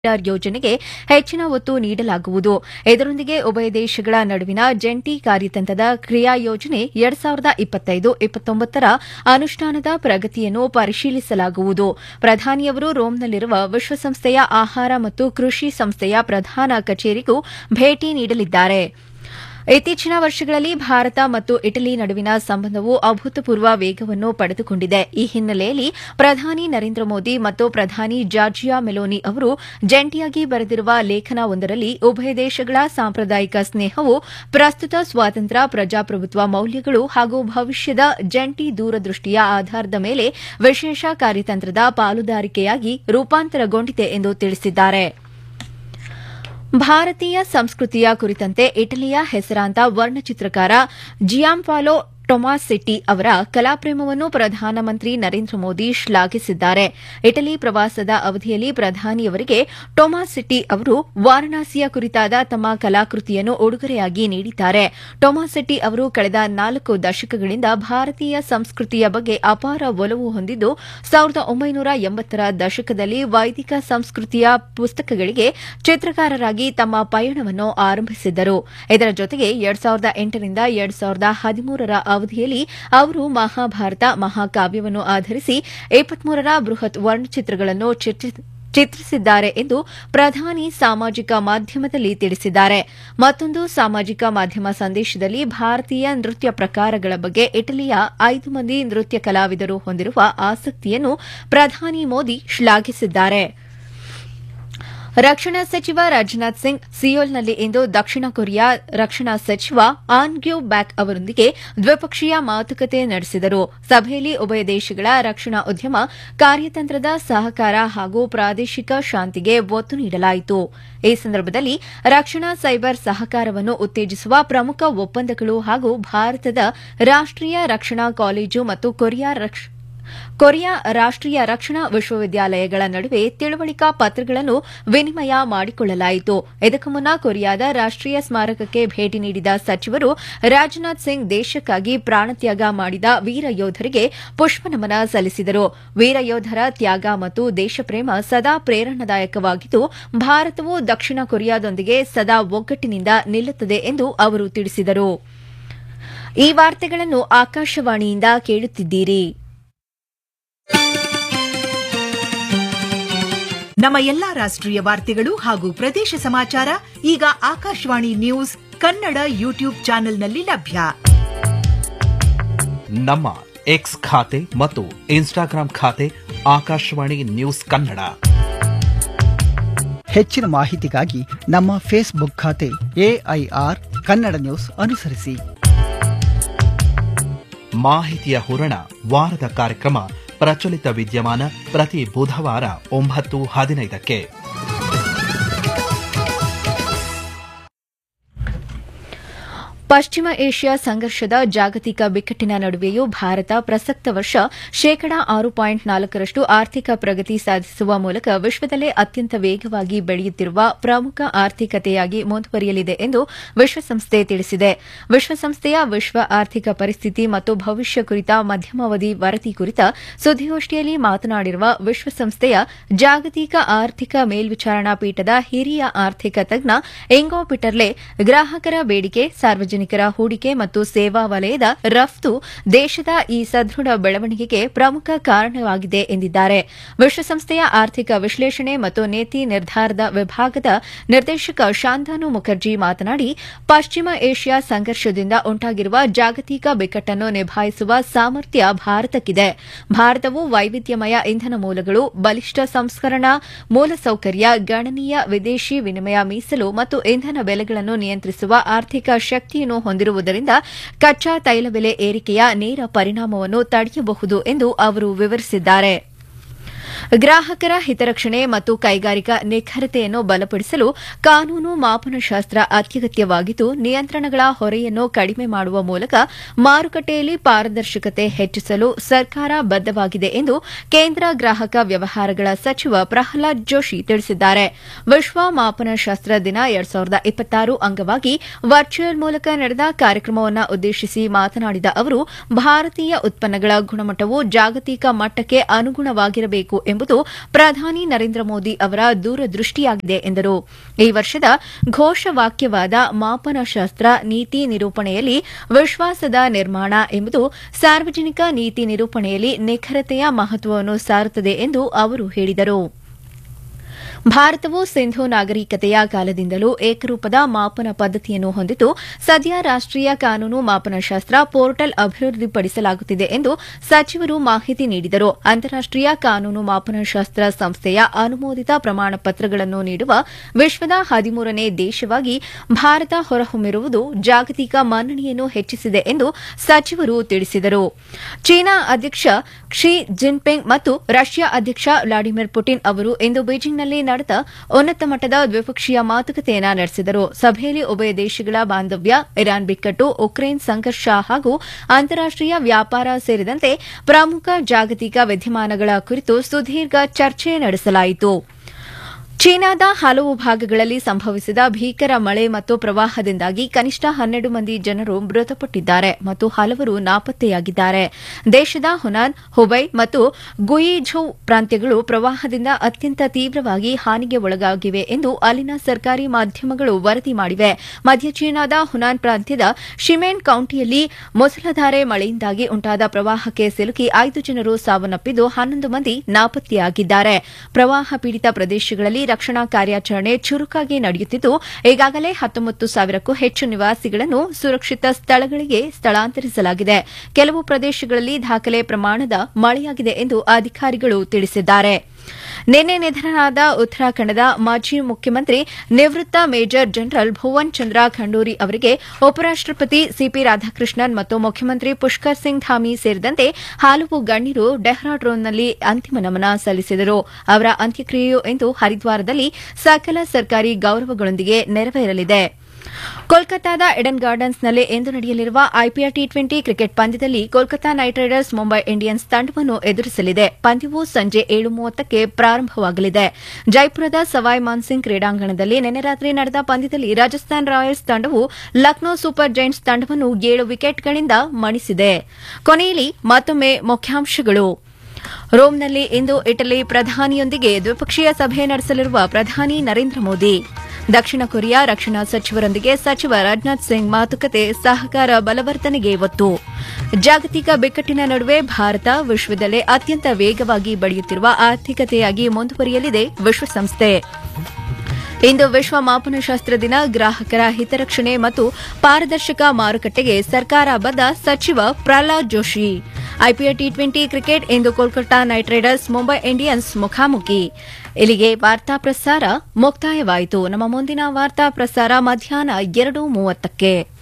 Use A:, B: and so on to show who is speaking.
A: corridor ಯೋಜನೆಗೆ ಹೆಚ್ಚಿನ ಒತ್ತು ನೀಡಲಾಗುವುದು ಇದರೊಂದಿಗೆ ಉಭಯ ದೇಶಗಳ ನಡುವಿನ ಜಂಟಿ ಕಾರ್ಯತಂತ್ರದ ಕ್ರಿಯಾ ಯೋಜನೆ ಎರಡ್ ಸಾವಿರದ ಇಪ್ಪತ್ತೈದು ಇಪ್ಪತ್ತೊಂಬತ್ತರ ಅನುಷ್ಠಾನದ ಪ್ರಗತಿಯನ್ನು ಪರಿಶೀಲಿಸಲಾಗುವುದು ಪ್ರಧಾನಿಯವರು ರೋಮ್ನಲ್ಲಿರುವ ವಿಶ್ವಸಂಸ್ಥೆಯ ಆಹಾರ ಮತ್ತು ಕೃಷಿ ಸಂಸ್ಥೆಯ ಪ್ರಧಾನ ಕಚೇರಿಗೂ ಭೇಟಿ ನೀಡಲಿದ್ದಾರೆ ಇತ್ತೀಚಿನ ವರ್ಷಗಳಲ್ಲಿ ಭಾರತ ಮತ್ತು ಇಟಲಿ ನಡುವಿನ ಸಂಬಂಧವು ಅಭೂತಪೂರ್ವ ವೇಗವನ್ನು ಪಡೆದುಕೊಂಡಿದೆ ಈ ಹಿನ್ನೆಲೆಯಲ್ಲಿ ಪ್ರಧಾನಿ ನರೇಂದ್ರ ಮೋದಿ ಮತ್ತು ಪ್ರಧಾನಿ ಜಾರ್ಜಿಯಾ ಮೆಲೋನಿ ಅವರು ಜಂಟಿಯಾಗಿ ಬರೆದಿರುವ ಲೇಖನವೊಂದರಲ್ಲಿ ಉಭಯ ದೇಶಗಳ ಸಾಂಪ್ರದಾಯಿಕ ಸ್ನೇಹವು ಪ್ರಸ್ತುತ ಸ್ವಾತಂತ್ರ್ಯ ಪ್ರಜಾಪ್ರಭುತ್ವ ಮೌಲ್ಯಗಳು ಹಾಗೂ ಭವಿಷ್ಯದ ಜಂಟಿ ದೂರದೃಷ್ಟಿಯ ಆಧಾರದ ಮೇಲೆ ವಿಶೇಷ ಕಾರ್ಯತಂತ್ರದ ಪಾಲುದಾರಿಕೆಯಾಗಿ ರೂಪಾಂತರಗೊಂಡಿದೆ ಎಂದು ತಿಳಿಸಿದ್ದಾರೆ ಭಾರತೀಯ ಸಂಸ್ಕೃತಿಯ ಕುರಿತಂತೆ ಇಟಲಿಯ ಹೆಸರಾಂತ ವರ್ಣಚಿತ್ರಕಾರ ಜಿಯಾಂಪಾಲೋ ಟೊಮಾಸೆಟ್ಟಿ ಅವರ ಕಲಾಪ್ರೇಮವನ್ನು ಪ್ರಧಾನಮಂತ್ರಿ ನರೇಂದ್ರ ಮೋದಿ ಶ್ಲಾಘಿಸಿದ್ದಾರೆ ಇಟಲಿ ಪ್ರವಾಸದ ಅವಧಿಯಲ್ಲಿ ಪ್ರಧಾನಿಯವರಿಗೆ ಟೊಮಾಸೆಟ್ಟಿ ಅವರು ವಾರಣಾಸಿಯ ಕುರಿತಾದ ತಮ್ಮ ಕಲಾಕೃತಿಯನ್ನು ಉಡುಗೊರೆಯಾಗಿ ನೀಡಿದ್ದಾರೆ ಟೊಮಾಸೆಟ್ಟಿ ಅವರು ಕಳೆದ ನಾಲ್ಕು ದಶಕಗಳಿಂದ ಭಾರತೀಯ ಸಂಸ್ಕೃತಿಯ ಬಗ್ಗೆ ಅಪಾರ ಒಲವು ಹೊಂದಿದ್ದು ಸಾವಿರದ ಒಂಬೈನೂರ ಎಂಬತ್ತರ ದಶಕದಲ್ಲಿ ವೈದಿಕ ಸಂಸ್ಕೃತಿಯ ಪುಸ್ತಕಗಳಿಗೆ ಚಿತ್ರಕಾರರಾಗಿ ತಮ್ಮ ಪಯಣವನ್ನು ಆರಂಭಿಸಿದ್ದರು ಇದರ ಜೊತೆಗೆ ಎರಡ್ ಸಾವಿರದ ಎಂಟರಿಂದ ಎರಡ್ ಸಾವಿರದ ಹದಿಮೂರರ ಅವಧಿಯಲ್ಲಿ ಅವರು ಮಹಾಭಾರತ ಮಹಾಕಾವ್ಯವನ್ನು ಆಧರಿಸಿ ಇಪ್ಪತ್ಮೂರರ ಬೃಹತ್ ವರ್ಣಚಿತ್ರಗಳನ್ನು ಚಿತ್ರಿಸಿದ್ದಾರೆ ಎಂದು ಪ್ರಧಾನಿ ಸಾಮಾಜಿಕ ಮಾಧ್ಯಮದಲ್ಲಿ ತಿಳಿಸಿದ್ದಾರೆ ಮತ್ತೊಂದು ಸಾಮಾಜಿಕ ಮಾಧ್ಯಮ ಸಂದೇಶದಲ್ಲಿ ಭಾರತೀಯ ನೃತ್ಯ ಪ್ರಕಾರಗಳ ಬಗ್ಗೆ ಇಟಲಿಯ ಐದು ಮಂದಿ ನೃತ್ಯ ಕಲಾವಿದರು ಹೊಂದಿರುವ ಆಸಕ್ತಿಯನ್ನು ಪ್ರಧಾನಿ ಮೋದಿ ಶ್ಲಾಘಿಸಿದ್ದಾರೆ ರಕ್ಷಣಾ ಸಚಿವ ರಾಜನಾಥ್ ಸಿಂಗ್ ಸಿಯೋಲ್ನಲ್ಲಿ ಇಂದು ದಕ್ಷಿಣ ಕೊರಿಯಾ ರಕ್ಷಣಾ ಸಚಿವ ಆನ್ ಗ್ಯೂ ಬ್ಯಾಕ್ ಅವರೊಂದಿಗೆ ದ್ವಿಪಕ್ಷೀಯ ಮಾತುಕತೆ ನಡೆಸಿದರು ಸಭೆಯಲ್ಲಿ ಉಭಯ ದೇಶಗಳ ರಕ್ಷಣಾ ಉದ್ಯಮ ಕಾರ್ಯತಂತ್ರದ ಸಹಕಾರ ಹಾಗೂ ಪ್ರಾದೇಶಿಕ ಶಾಂತಿಗೆ ಒತ್ತು ನೀಡಲಾಯಿತು ಈ ಸಂದರ್ಭದಲ್ಲಿ ರಕ್ಷಣಾ ಸೈಬರ್ ಸಹಕಾರವನ್ನು ಉತ್ತೇಜಿಸುವ ಪ್ರಮುಖ ಒಪ್ಪಂದಗಳು ಹಾಗೂ ಭಾರತದ ರಾಷ್ಟೀಯ ರಕ್ಷಣಾ ಕಾಲೇಜು ಮತ್ತು ಕೊರಿಯಾ ಕೊರಿಯಾ ರಾಷ್ಟೀಯ ರಕ್ಷಣಾ ವಿಶ್ವವಿದ್ಯಾಲಯಗಳ ನಡುವೆ ತಿಳುವಳಿಕಾ ಪತ್ರಗಳನ್ನು ವಿನಿಮಯ ಮಾಡಿಕೊಳ್ಳಲಾಯಿತು ಇದಕ್ಕೂ ಮುನ್ನ ಕೊರಿಯಾದ ರಾಷ್ಟೀಯ ಸ್ಮಾರಕಕ್ಕೆ ಭೇಟಿ ನೀಡಿದ ಸಚಿವರು ರಾಜನಾಥ್ ಸಿಂಗ್ ದೇಶಕ್ಕಾಗಿ ಪ್ರಾಣತ್ಯಾಗ ಮಾಡಿದ ವೀರ ಯೋಧರಿಗೆ ಪುಷ್ಪನಮನ ಸಲ್ಲಿಸಿದರು ವೀರ ಯೋಧರ ತ್ಯಾಗ ಮತ್ತು ದೇಶಪ್ರೇಮ ಸದಾ ಪ್ರೇರಣಾದಾಯಕವಾಗಿದ್ದು ಭಾರತವು ದಕ್ಷಿಣ ಕೊರಿಯಾದೊಂದಿಗೆ ಸದಾ ಒಗ್ಗಟ್ಟಿನಿಂದ ನಿಲ್ಲುತ್ತದೆ ಎಂದು ಅವರು ತಿಳಿಸಿದರು ಈ ವಾರ್ತೆಗಳನ್ನು ಆಕಾಶವಾಣಿಯಿಂದ ಕೇಳುತ್ತಿದ್ದೀರಿ
B: ನಮ್ಮ ಎಲ್ಲಾ ರಾಷ್ಟ್ರೀಯ ವಾರ್ತೆಗಳು ಹಾಗೂ ಪ್ರದೇಶ ಸಮಾಚಾರ ಈಗ ಆಕಾಶವಾಣಿ ನ್ಯೂಸ್ ಕನ್ನಡ ಯೂಟ್ಯೂಬ್ ಚಾನೆಲ್ನಲ್ಲಿ ಲಭ್ಯ
C: ನಮ್ಮ ಎಕ್ಸ್ ಖಾತೆ ಮತ್ತು ಇನ್ಸ್ಟಾಗ್ರಾಂ ಖಾತೆ ಆಕಾಶವಾಣಿ ನ್ಯೂಸ್ ಕನ್ನಡ
D: ಹೆಚ್ಚಿನ ಮಾಹಿತಿಗಾಗಿ ನಮ್ಮ ಫೇಸ್ಬುಕ್ ಖಾತೆ ಎಐಆರ್ ಕನ್ನಡ ನ್ಯೂಸ್ ಅನುಸರಿಸಿ
C: ಮಾಹಿತಿಯ ಹೂರಣ ವಾರದ ಕಾರ್ಯಕ್ರಮ ಪ್ರಚಲಿತ ವಿದ್ಯಮಾನ ಪ್ರತಿ ಬುಧವಾರ ಒಂಬತ್ತು ಹದಿನೈದಕ್ಕೆ
A: ಪಶ್ಚಿಮ ಏಷ್ಯಾ ಸಂಘರ್ಷದ ಜಾಗತಿಕ ಬಿಕ್ಕಟ್ಟಿನ ನಡುವೆಯೂ ಭಾರತ ಪ್ರಸಕ್ತ ವರ್ಷ ಶೇಕಡಾ ಆರು ಪಾಯಿಂಟ್ ನಾಲ್ಕರಷ್ಟು ಆರ್ಥಿಕ ಪ್ರಗತಿ ಸಾಧಿಸುವ ಮೂಲಕ ವಿಶ್ವದಲ್ಲೇ ಅತ್ಯಂತ ವೇಗವಾಗಿ ಬೆಳೆಯುತ್ತಿರುವ ಪ್ರಮುಖ ಆರ್ಥಿಕತೆಯಾಗಿ ಮುಂದುವರಿಯಲಿದೆ ಎಂದು ವಿಶ್ವಸಂಸ್ಥೆ ತಿಳಿಸಿದೆ ವಿಶ್ವಸಂಸ್ಥೆಯ ವಿಶ್ವ ಆರ್ಥಿಕ ಪರಿಸ್ಥಿತಿ ಮತ್ತು ಭವಿಷ್ಯ ಕುರಿತ ಮಧ್ಯಮಾವಧಿ ವರದಿ ಕುರಿತ ಸುದ್ದಿಗೋಷ್ಠಿಯಲ್ಲಿ ಮಾತನಾಡಿರುವ ವಿಶ್ವಸಂಸ್ಥೆಯ ಜಾಗತಿಕ ಆರ್ಥಿಕ ಮೇಲ್ವಿಚಾರಣಾ ಪೀಠದ ಹಿರಿಯ ಆರ್ಥಿಕ ತಜ್ಞ ಎಂಗೋ ಪಿಟರ್ಲೆ ಗ್ರಾಹಕರ ಬೇಡಿಕೆ ಸಾರ್ವಜನಿಕ ಹೂಡಿಕೆ ಮತ್ತು ಸೇವಾ ವಲಯದ ರಫ್ತು ದೇಶದ ಈ ಸದೃಢ ಬೆಳವಣಿಗೆಗೆ ಪ್ರಮುಖ ಕಾರಣವಾಗಿದೆ ಎಂದಿದ್ದಾರೆ ವಿಶ್ವಸಂಸ್ಥೆಯ ಆರ್ಥಿಕ ವಿಶ್ಲೇಷಣೆ ಮತ್ತು ನೀತಿ ನಿರ್ಧಾರದ ವಿಭಾಗದ ನಿರ್ದೇಶಕ ಶಾಂತಾನು ಮುಖರ್ಜಿ ಮಾತನಾಡಿ ಪಶ್ಚಿಮ ಏಷ್ಯಾ ಸಂಘರ್ಷದಿಂದ ಉಂಟಾಗಿರುವ ಜಾಗತಿಕ ಬಿಕ್ಕಟ್ಟನ್ನು ನಿಭಾಯಿಸುವ ಸಾಮರ್ಥ್ಯ ಭಾರತಕ್ಕಿದೆ ಭಾರತವು ವೈವಿಧ್ಯಮಯ ಇಂಧನ ಮೂಲಗಳು ಬಲಿಷ್ಠ ಸಂಸ್ಕರಣಾ ಮೂಲಸೌಕರ್ಯ ಗಣನೀಯ ವಿದೇಶಿ ವಿನಿಮಯ ಮೀಸಲು ಮತ್ತು ಇಂಧನ ಬೆಲೆಗಳನ್ನು ನಿಯಂತ್ರಿಸುವ ಆರ್ಥಿಕ ಶಕ್ತಿಯನ್ನು ಹೊಂದಿರುವುದರಿಂದ ಕಚ್ಚಾ ತೈಲ ಬೆಲೆ ಏರಿಕೆಯ ನೇರ ಪರಿಣಾಮವನ್ನು ತಡೆಯಬಹುದು ಎಂದು ಅವರು ವಿವರಿಸಿದ್ದಾರೆ ಗ್ರಾಹಕರ ಹಿತರಕ್ಷಣೆ ಮತ್ತು ಕೈಗಾರಿಕಾ ನಿಖರತೆಯನ್ನು ಬಲಪಡಿಸಲು ಕಾನೂನು ಮಾಪನಶಾಸ್ತ್ರ ಅತ್ಯಗತ್ಯವಾಗಿದ್ದು ನಿಯಂತ್ರಣಗಳ ಹೊರೆಯನ್ನು ಕಡಿಮೆ ಮಾಡುವ ಮೂಲಕ ಮಾರುಕಟ್ಟೆಯಲ್ಲಿ ಪಾರದರ್ಶಕತೆ ಹೆಚ್ಚಿಸಲು ಸರ್ಕಾರ ಬದ್ದವಾಗಿದೆ ಎಂದು ಕೇಂದ್ರ ಗ್ರಾಹಕ ವ್ಯವಹಾರಗಳ ಸಚಿವ ಪ್ರಹ್ಲಾದ್ ಜೋಶಿ ತಿಳಿಸಿದ್ದಾರೆ ವಿಶ್ವ ಮಾಪನಶಾಸ್ತ್ರ ದಿನ ಎರಡ್ ಸಾವಿರದ ಇಪ್ಪತ್ತಾರು ಅಂಗವಾಗಿ ವರ್ಚುವಲ್ ಮೂಲಕ ನಡೆದ ಕಾರ್ಯಕ್ರಮವನ್ನು ಉದ್ದೇಶಿಸಿ ಮಾತನಾಡಿದ ಅವರು ಭಾರತೀಯ ಉತ್ಪನ್ನಗಳ ಗುಣಮಟ್ಟವು ಜಾಗತಿಕ ಮಟ್ಟಕ್ಕೆ ಅನುಗುಣವಾಗಿರಬೇಕು ಎಂಬುದು ಪ್ರಧಾನಿ ನರೇಂದ್ರ ಮೋದಿ ಅವರ ದೂರದೃಷ್ಟಿಯಾಗಿದೆ ಎಂದರು ಈ ವರ್ಷದ ಘೋಷವಾಕ್ಯವಾದ ಮಾಪನಶಾಸ್ತ್ರ ನೀತಿ ನಿರೂಪಣೆಯಲ್ಲಿ ವಿಶ್ವಾಸದ ನಿರ್ಮಾಣ ಎಂಬುದು ಸಾರ್ವಜನಿಕ ನೀತಿ ನಿರೂಪಣೆಯಲ್ಲಿ ನಿಖರತೆಯ ಮಹತ್ವವನ್ನು ಸಾರುತ್ತದೆ ಎಂದು ಅವರು ಹೇಳಿದರು ಭಾರತವು ಸಿಂಧು ನಾಗರಿಕತೆಯ ಕಾಲದಿಂದಲೂ ಏಕರೂಪದ ಮಾಪನ ಪದ್ದತಿಯನ್ನು ಹೊಂದಿದ್ದು ಸದ್ಯ ರಾಷ್ಟೀಯ ಕಾನೂನು ಮಾಪನಶಾಸ್ತ್ರ ಪೋರ್ಟಲ್ ಅಭಿವೃದ್ಧಿಪಡಿಸಲಾಗುತ್ತಿದೆ ಎಂದು ಸಚಿವರು ಮಾಹಿತಿ ನೀಡಿದರು ಅಂತಾರಾಷ್ಟೀಯ ಕಾನೂನು ಮಾಪನಶಾಸ್ತ್ರ ಸಂಸ್ಥೆಯ ಅನುಮೋದಿತ ಪ್ರಮಾಣ ಪತ್ರಗಳನ್ನು ನೀಡುವ ವಿಶ್ವದ ಹದಿಮೂರನೇ ದೇಶವಾಗಿ ಭಾರತ ಹೊರಹೊಮ್ಮಿರುವುದು ಜಾಗತಿಕ ಮನ್ನಣೆಯನ್ನು ಹೆಚ್ಚಿಸಿದೆ ಎಂದು ಸಚಿವರು ತಿಳಿಸಿದರು ಚೀನಾ ಅಧ್ಯಕ್ಷ ಕ್ಷಿ ಜಿನ್ಪಿಂಗ್ ಮತ್ತು ರಷ್ಯಾ ಅಧ್ಯಕ್ಷ ವ್ಲಾಡಿಮಿರ್ ಪುಟಿನ್ ಅವರು ಇಂದು ಬೀಜಿಂಗ್ನಲ್ಲಿ ನಡೆದ ಉನ್ನತ ಮಟ್ಟದ ದ್ವಿಪಕ್ಷೀಯ ಮಾತುಕತೆಯನ್ನ ನಡೆಸಿದರು ಸಭೆಯಲ್ಲಿ ಉಭಯ ದೇಶಗಳ ಬಾಂಧವ್ಯ ಇರಾನ್ ಬಿಕ್ಕಟ್ಟು ಉಕ್ರೇನ್ ಸಂಘರ್ಷ ಹಾಗೂ ಅಂತಾರಾಷ್ಟೀಯ ವ್ಯಾಪಾರ ಸೇರಿದಂತೆ ಪ್ರಮುಖ ಜಾಗತಿಕ ವಿದ್ಯಮಾನಗಳ ಕುರಿತು ಸುದೀರ್ಘ ಚರ್ಚೆ ನಡೆಸಲಾಯಿತು ಚೀನಾದ ಹಲವು ಭಾಗಗಳಲ್ಲಿ ಸಂಭವಿಸಿದ ಭೀಕರ ಮಳೆ ಮತ್ತು ಪ್ರವಾಹದಿಂದಾಗಿ ಕನಿಷ್ಠ ಹನ್ನೆರಡು ಮಂದಿ ಜನರು ಮೃತಪಟ್ಟಿದ್ದಾರೆ ಮತ್ತು ಹಲವರು ನಾಪತ್ತೆಯಾಗಿದ್ದಾರೆ ದೇಶದ ಹುನಾನ್ ಹುಬೈ ಮತ್ತು ಗುಯಿಝೌ ಪ್ರಾಂತ್ಯಗಳು ಪ್ರವಾಹದಿಂದ ಅತ್ಯಂತ ತೀವ್ರವಾಗಿ ಹಾನಿಗೆ ಒಳಗಾಗಿವೆ ಎಂದು ಅಲ್ಲಿನ ಸರ್ಕಾರಿ ಮಾಧ್ಯಮಗಳು ವರದಿ ಮಾಡಿವೆ ಮಧ್ಯ ಚೀನಾದ ಹುನಾನ್ ಪ್ರಾಂತ್ಯದ ಶಿಮೇನ್ ಕೌಂಟಿಯಲ್ಲಿ ಮುಸಲಧಾರೆ ಮಳೆಯಿಂದಾಗಿ ಉಂಟಾದ ಪ್ರವಾಹಕ್ಕೆ ಸಿಲುಕಿ ಐದು ಜನರು ಸಾವನ್ನಪ್ಪಿದ್ದು ಹನ್ನೊಂದು ಮಂದಿ ನಾಪತ್ತೆಯಾಗಿದ್ದಾರೆ ಪ್ರವಾಹ ಪೀಡಿತ ಪ್ರದೇಶಗಳಲ್ಲಿ ರಕ್ಷಣಾ ಕಾರ್ಯಾಚರಣೆ ಚುರುಕಾಗಿ ನಡೆಯುತ್ತಿದ್ದು ಈಗಾಗಲೇ ಹತ್ತೊಂಬತ್ತು ಸಾವಿರಕ್ಕೂ ಹೆಚ್ಚು ನಿವಾಸಿಗಳನ್ನು ಸುರಕ್ಷಿತ ಸ್ಥಳಗಳಿಗೆ ಸ್ಥಳಾಂತರಿಸಲಾಗಿದೆ ಕೆಲವು ಪ್ರದೇಶಗಳಲ್ಲಿ ದಾಖಲೆ ಪ್ರಮಾಣದ ಮಳೆಯಾಗಿದೆ ಎಂದು ಅಧಿಕಾರಿಗಳು ತಿಳಿಸಿದ್ದಾರೆ ನಿನ್ನೆ ನಿಧನರಾದ ಉತ್ತರಾಖಂಡದ ಮಾಜಿ ಮುಖ್ಯಮಂತ್ರಿ ನಿವೃತ್ತ ಮೇಜರ್ ಜನರಲ್ ಭುವನ್ ಚಂದ್ರ ಖಂಡೂರಿ ಅವರಿಗೆ ಉಪರಾಷ್ಟಪತಿ ಸಿಪಿ ರಾಧಾಕೃಷ್ಣನ್ ಮತ್ತು ಮುಖ್ಯಮಂತ್ರಿ ಪುಷ್ಕರ್ ಸಿಂಗ್ ಧಾಮಿ ಸೇರಿದಂತೆ ಹಲವು ಗಣ್ಯರು ಡೆಹ್ರಾಡೂನ್ನಲ್ಲಿ ಅಂತಿಮ ನಮನ ಸಲ್ಲಿಸಿದರು ಅವರ ಅಂತ್ಯಕ್ರಿಯೆಯು ಇಂದು ಹರಿದ್ವಾರದಲ್ಲಿ ಸಕಲ ಸರ್ಕಾರಿ ಗೌರವಗಳೊಂದಿಗೆ ನೆರವೇರಲಿದೆ ಕೋಲ್ಕತಾದ ಎಡನ್ ಗಾರ್ಡನ್ಸ್ನಲ್ಲಿ ಇಂದು ನಡೆಯಲಿರುವ ಐಪಿಎಲ್ ಟಿ ಟ್ವೆಂಟಿ ಕ್ರಿಕೆಟ್ ಪಂದ್ಯದಲ್ಲಿ Kolkata knight riders Mumbai Indians ತಂಡವನ್ನು ಎದುರಿಸಲಿದೆ ಪಂದ್ಯವು ಸಂಜೆ ಏಳು ಮೂವತ್ತಕ್ಕೆ ಪ್ರಾರಂಭವಾಗಲಿದೆ ಜೈಪುರದ ಸವಾಯ್ ಮಾನ್ಸಿಂಗ್ ಕ್ರೀಡಾಂಗಣದಲ್ಲಿ ನಿನ್ನೆ ರಾತ್ರಿ ನಡೆದ ಪಂದ್ಯದಲ್ಲಿ ರಾಜಸ್ಥಾನ್ ರಾಯಲ್ಸ್ ತಂಡವು ಲಕ್ನೋ ಸೂಪರ್ ಜೈಂಟ್ಸ್ ತಂಡವನ್ನು ಏಳು ವಿಕೆಟ್ಗಳಿಂದ ಮಣಿಸಿದೆ ಕೊನೆಯಲ್ಲಿ ಮತ್ತೊಮ್ಮೆ ಮುಖ್ಯಾಂಶಗಳು ರೋಮ್ನಲ್ಲಿ ಇಂದು ಇಟಲಿ ಪ್ರಧಾನಿಯೊಂದಿಗೆ ದ್ವಿಪಕ್ಷೀಯ ಸಭೆ ನಡೆಸಲಿರುವ ಪ್ರಧಾನಿ ನರೇಂದ್ರ ಮೋದಿ ದಕ್ಷಿಣ ಕೊರಿಯಾ ರಕ್ಷಣಾ ಸಚಿವರೊಂದಿಗೆ ಸಚಿವ ರಾಜನಾಥ್ ಸಿಂಗ್ ಮಾತುಕತೆ ಸಹಕಾರ ಬಲವರ್ಧನೆಗೆ ಒತ್ತು ಜಾಗತಿಕ ಬಿಕ್ಕಟ್ಟಿನ ನಡುವೆ ಭಾರತ ವಿಶ್ವದಲ್ಲೇ ಅತ್ಯಂತ ವೇಗವಾಗಿ ಬೆಳೆಯುತ್ತಿರುವ ಆರ್ಥಿಕತೆಯಾಗಿ ಮುಂದುವರಿಯಲಿದೆ ವಿಶ್ವಸಂಸ್ಥೆ ಇಂದು ವಿಶ್ವ ಮಾಪನಶಾಸ್ತ್ರ ದಿನ ಗ್ರಾಹಕರ ಹಿತರಕ್ಷಣೆ ಮತ್ತು ಪಾರದರ್ಶಕ ಮಾರುಕಟ್ಟೆಗೆ ಸರ್ಕಾರ ಬದ್ಧ ಸಚಿವ Prahlad Joshi IPL T twenty cricket ಇಂದು Kolkata knight riders Mumbai Indians ಮುಖಾಮುಖಿ ಇಲ್ಲಿಗೆ ವಾರ್ತಾ ಪ್ರಸಾರ ಮುಕ್ತಾಯವಾಯಿತು ನಮ್ಮ ಮುಂದಿನ ವಾರ್ತಾ ಪ್ರಸಾರ ಮಧ್ಯಾಹ್ನ ಎರಡು ಮೂವತ್ತಕ್ಕೆ